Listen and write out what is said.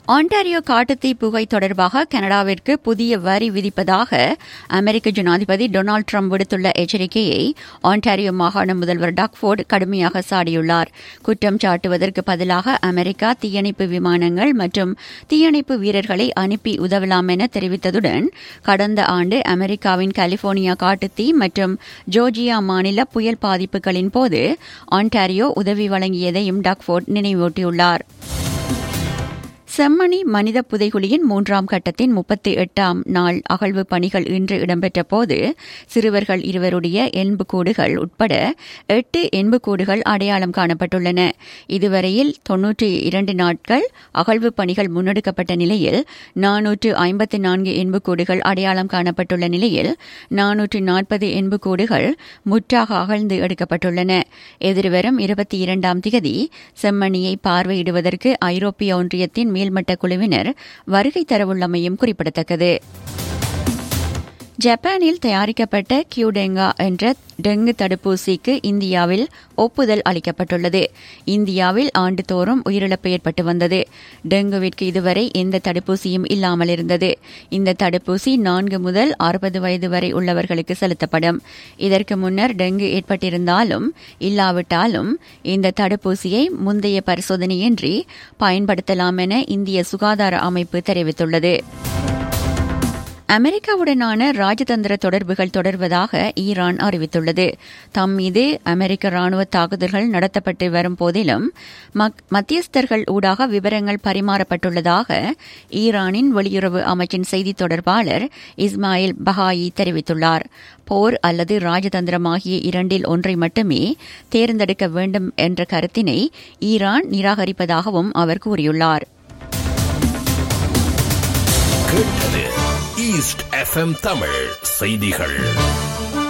Ontario காட்டுத்தீ புகை தொடர்பாக கனடாவிற்கு புதிய வரி விதிப்பதாக அமெரிக்க ஜனாதிபதி டொனால்டு ட்ரம்ப் விடுத்துள்ள எச்சரிக்கையை ஆன்டாரியோ மாகாண முதல்வர் டக்ஃபோர்டு கடுமையாக சாடியுள்ளார் குற்றம் சாட்டுவதற்கு பதிலாக அமெரிக்கா தீயணைப்பு விமானங்கள் மற்றும் தீயணைப்பு வீரர்களை அனுப்பி உதவலாம் என தெரிவித்ததுடன் கடந்த ஆண்டு அமெரிக்காவின் கலிபோர்னியா காட்டுத்தீ மற்றும் ஜோர்ஜியா மாநில புயல் பாதிப்புகளின் போது ஆன்டாரியோ உதவி வழங்கியதையும் டக்ஃபோர்ட் நினைவூட்டியுள்ளார் செம்மணி மனித புதைகுழியின் மூன்றாம் கட்டத்தின் முப்பத்தி எட்டாம் நாள் அகழ்வு பணிகள் இன்று இடம்பெற்ற போது சிறுவர்கள் இருவருடைய எண்புக்கூடுகள் உட்பட எட்டு எண்புக்கூடுகள் அடையாளம் காணப்பட்டுள்ளன இதுவரையில் தொன்னூற்றி இரண்டு நாட்கள் அகழ்வு பணிகள் முன்னெடுக்கப்பட்ட நிலையில் நானூற்று ஐம்பத்தி நான்கு எண்புக்கூடுகள் அடையாளம் காணப்பட்டுள்ள நிலையில் நானூற்று நாற்பது எண்புக்கூடுகள் முற்றாக அகழ்ந்து எடுக்கப்பட்டுள்ளன எதிர்வரும் இருபத்தி இரண்டாம் திகதி செம்மணியை பார்வையிடுவதற்கு ஐரோப்பிய ஒன்றியத்தின் மேல்மட்ட குழுவினர் வருகை தரவுள்ளமையும் குறிப்பிடத்தக்கது ஜப்பானில் தயாரிக்கப்பட்ட கியூடெங்கா என்ற டெங்கு தடுப்பூசிக்கு இந்தியாவில் ஒப்புதல் அளிக்கப்பட்டுள்ளது இந்தியாவில் ஆண்டுதோறும் உயிரிழப்பு ஏற்பட்டு வந்தது டெங்குவிற்கு இதுவரை எந்த தடுப்பூசியும் இல்லாமல் இருந்தது இந்த தடுப்பூசி நான்கு முதல் அறுபது வயது வரை உள்ளவர்களுக்கு செலுத்தப்படும் இதற்கு முன்னர் டெங்கு ஏற்பட்டிருந்தாலும் இல்லாவிட்டாலும் இந்த தடுப்பூசியை முந்தைய பரிசோதனையின்றி பயன்படுத்தலாம் என இந்திய சுகாதார அமைப்பு தெரிவித்துள்ளது அமெரிக்காவுடனான ராஜதந்திர தொடர்புகள் தொடர்வதாக ஈரான் அறிவித்துள்ளது தம் மீது அமெரிக்க ராணுவ தாக்குதல்கள் நடத்தப்பட்டு வரும் போதிலும் மத்தியஸ்தர்கள் ஊடாக விவரங்கள் பரிமாறப்பட்டுள்ளதாக ஈரானின் வெளியுறவு அமைச்சின் செய்தி தொடர்பாளர் இஸ்மாயில் பஹாயி தெரிவித்துள்ளார் போர் அல்லது ராஜதந்திரம் ஆகிய இரண்டில் ஒன்றை மட்டுமே தேர்ந்தெடுக்க வேண்டும் என்ற கருத்தினை ஈரான் நிராகரிப்பதாகவும் அவர் கூறியுள்ளார் கேட்டது ஈஸ்ட் எஃப்எம் தமிழ் செய்திகள்